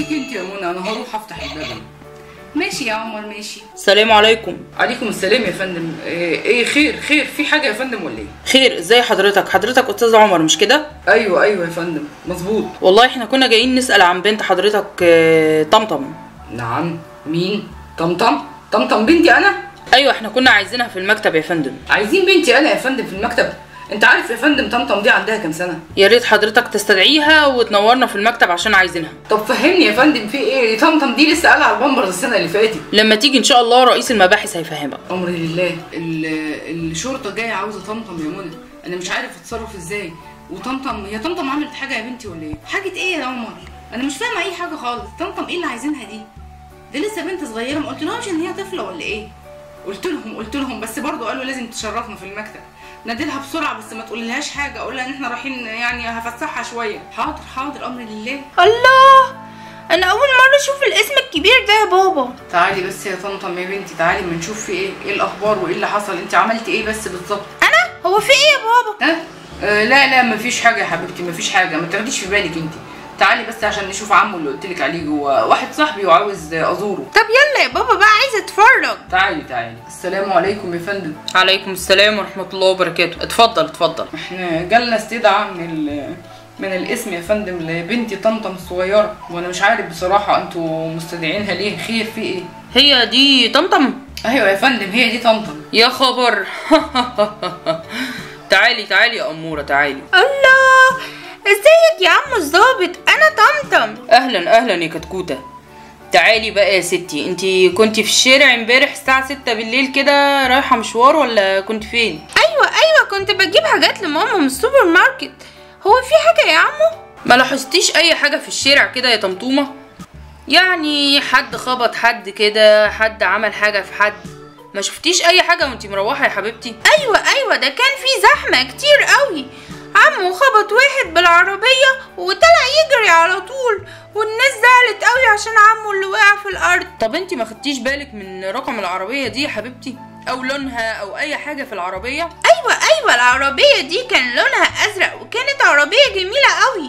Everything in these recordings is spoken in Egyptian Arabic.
خليكي انت يا منى انا هروح افتح الباب أنا. ماشي يا عمر ماشي السلام عليكم عليكم السلام يا فندم ايه إيه، خير خير في حاجه يا فندم ولا ايه خير ازاي حضرتك حضرتك استاذ عمر مش كده ايوه ايوه يا فندم مظبوط والله احنا كنا جايين نسال عن بنت حضرتك آه، طمطم نعم مين طمطم طمطم بنتي انا ايوه احنا كنا عايزينها في المكتب يا فندم عايزين بنتي انا يا فندم في المكتب انت عارف يا فندم طمطم دي عندها كام سنه يا ريت حضرتك تستدعيها وتنورنا في المكتب عشان عايزينها طب فهمني يا فندم في ايه طمطم دي لسه قالها على البامبرز السنه اللي فاتت لما تيجي ان شاء الله رئيس المباحث هيفهمك امر لله ال- الشرطه جايه عاوزه طمطم يا منى انا مش عارف اتصرف ازاي وطمطم هي طمطم عملت حاجه يا بنتي ولا ايه حاجة ايه يا عمر انا مش فاهمة اي حاجة خالص طمطم ايه اللي عايزينها دي دي لسه بنت صغيرة ما قلتلهمش ان هي طفلة ولا ايه قلت لهم قلت لهم بس برضه قالوا لازم تشرفنا في المكتب نادلها بسرعه بس ما تقوللهاش حاجه اقول لها ان احنا رايحين يعني هفسحها شويه حاضر حاضر امر لله الله انا اول مره اشوف الاسم الكبير ده يا بابا تعالي بس يا طمطم يا بنتي تعالي ما نشوف في ايه ايه الاخبار وايه اللي حصل انت عملتي ايه بس بالظبط انا هو في ايه يا بابا ها آه لا لا مفيش حاجه يا حبيبتي مفيش حاجه ما تاخديش في بالك انت تعالي بس عشان نشوف عمو اللي قلت لك عليه جوه واحد صاحبي وعاوز ازوره طب يلا يا بابا بقى عايزه اتفرج تعالي تعالي السلام عليكم يا فندم عليكم السلام ورحمه الله وبركاته اتفضل اتفضل احنا جالنا استدعاء من ال من الاسم يا فندم لبنتي طمطم الصغيره وانا مش عارف بصراحه انتوا مستدعينها ليه خير في ايه هي دي طمطم ايوه يا فندم هي دي طمطم يا خبر تعالي تعالي يا اموره تعالي الله ازيك يا عم الظابط انا طمطم اهلا اهلا يا كتكوته تعالي بقى يا ستي انتي كنتي في الشارع امبارح الساعه 6 بالليل كده رايحه مشوار ولا كنت فين ايوه ايوه كنت بجيب حاجات لماما من السوبر ماركت هو في حاجه يا عمو ما لاحظتيش اي حاجه في الشارع كده يا طمطومه يعني حد خبط حد كده حد عمل حاجه في حد ما شفتيش اي حاجه وانتي مروحه يا حبيبتي ايوه ايوه ده كان في زحمه كتير قوي عمو خبط واحد بالعربيه وطلع يجري على طول والناس زعلت قوي عشان عمو اللي وقع في الارض طب انتي ما خدتيش بالك من رقم العربيه دي يا حبيبتي او لونها او اي حاجه في العربيه ايوه ايوه العربيه دي كان لونها ازرق وكانت عربيه جميله قوي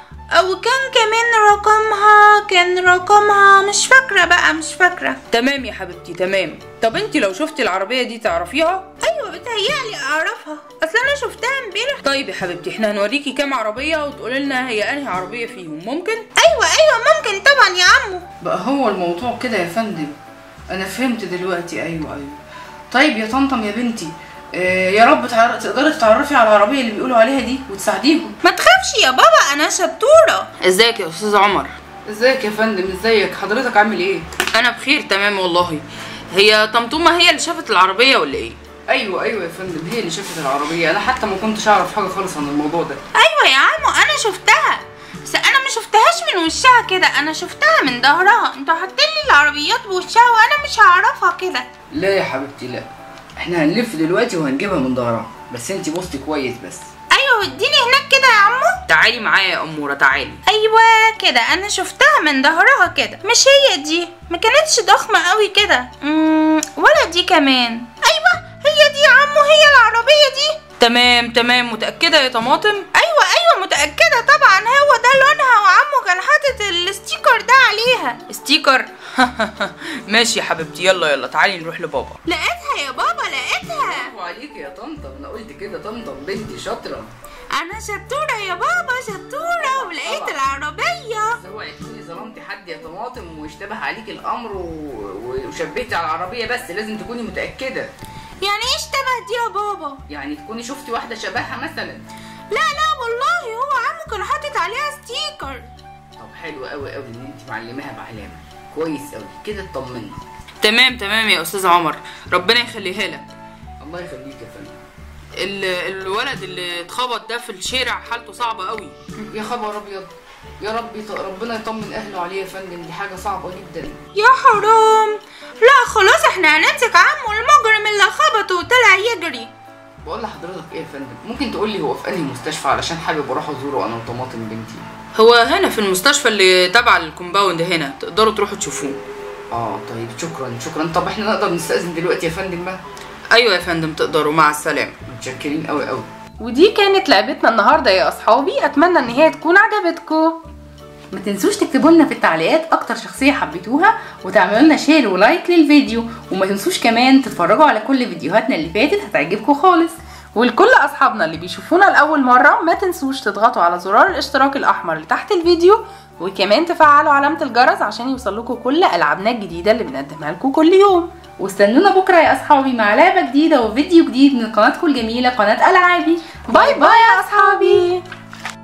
او كان كمان رقمها كان رقمها مش فاكره بقى مش فاكره تمام يا حبيبتي تمام طب انتي لو شفتي العربيه دي تعرفيها ايوه بتهيألي اعرفها اصل انا شفتها امبارح طيب يا حبيبتي احنا هنوريكي كام عربيه وتقولي لنا هي انهي عربيه فيهم ممكن ايوه ايوه ممكن طبعا يا عمو بقى هو الموضوع كده يا فندم انا فهمت دلوقتي ايوه ايوه طيب يا طمطم يا بنتي آه يا رب تعر... تقدري تتعرفي على العربيه اللي بيقولوا عليها دي وتساعديهم ما تخافش يا بابا انا شطوره ازيك يا استاذ عمر ازيك يا فندم ازيك حضرتك عامل ايه انا بخير تمام والله هي طمطومه هي اللي شافت العربيه ولا ايه ايوه ايوه يا فندم هي اللي شافت العربيه انا حتى ما كنتش اعرف حاجه خالص عن الموضوع ده ايوه يا عمو انا شفتها بس انا ما شفتهاش من وشها كده انا شفتها من ظهرها انتوا حاطين لي العربيات بوشها وانا مش هعرفها كده لا يا حبيبتي لا احنا هنلف دلوقتي وهنجيبها من ظهرها بس انتي بصي كويس بس ايوه اديني هناك كده يا عمو تعالي معايا يا اموره تعالي ايوه كده انا شفتها من ظهرها كده مش هي دي ما كانتش ضخمه قوي كده امم ولا دي كمان ايوه هي دي يا عمو هي العربيه دي تمام تمام متاكده يا طماطم ايوه ايوه متاكده طبعا هو ده لونها وعمو كان حاطط الستيكر ده عليها ستيكر ماشي يا حبيبتي يلا يلا تعالي نروح لبابا لقيتها يا بابا لقيتها برافو عليكي يا طمطم انا قلت كده طمطم بنتي شاطره انا شطوره يا بابا شطوره ولقيت طبعا. العربيه بس اوعي تكوني ظلمتي حد يا طماطم واشتبه عليكي الامر و... و- وشبهتي على العربيه بس لازم تكوني متاكده يعني ايه اشتبه دي يا بابا يعني تكوني شفتي واحده شبهها مثلا لا لا والله هو عمو كان حاطط عليها ستيكر طب حلو قوي قوي ان انت معلماها بعلامه كويس قوي كده اطمنا تمام تمام يا استاذ عمر ربنا يخليها لك الله يخليك يا فندم ال- الولد اللي اتخبط ده في الشارع حالته صعبه قوي يا خبر ابيض يا رب يط... ربنا يطمن اهله عليه يا فندم دي حاجه صعبه جدا يا حرام لا خلاص احنا هنمسك عمو المجرم اللي خبطه وطلع يجري بقول لحضرتك ايه يا فندم ممكن تقول لي هو في انهي مستشفى علشان حابب اروح ازوره انا وطماطم بنتي هو هنا في المستشفى اللي تبع الكومباوند هنا تقدروا تروحوا تشوفوه اه طيب شكرا شكرا طب احنا نقدر نستأذن دلوقتي يا فندم بقى ايوه يا فندم تقدروا مع السلامه متشكرين قوي قوي ودي كانت لعبتنا النهارده يا اصحابي اتمنى ان هي تكون عجبتكم ما تنسوش تكتبوا لنا في التعليقات اكتر شخصيه حبيتوها وتعملوا لنا شير ولايك للفيديو وما تنسوش كمان تتفرجوا على كل فيديوهاتنا اللي فاتت هتعجبكم خالص ولكل اصحابنا اللي بيشوفونا لاول مره ما تنسوش تضغطوا على زرار الاشتراك الاحمر اللي تحت الفيديو وكمان تفعلوا علامه الجرس عشان يوصلكم كل العابنا الجديده اللي بنقدمها لكم كل يوم واستنونا بكره يا اصحابي مع لعبه جديده وفيديو جديد من قناتكم الجميله قناه العابي باي باي يا اصحابي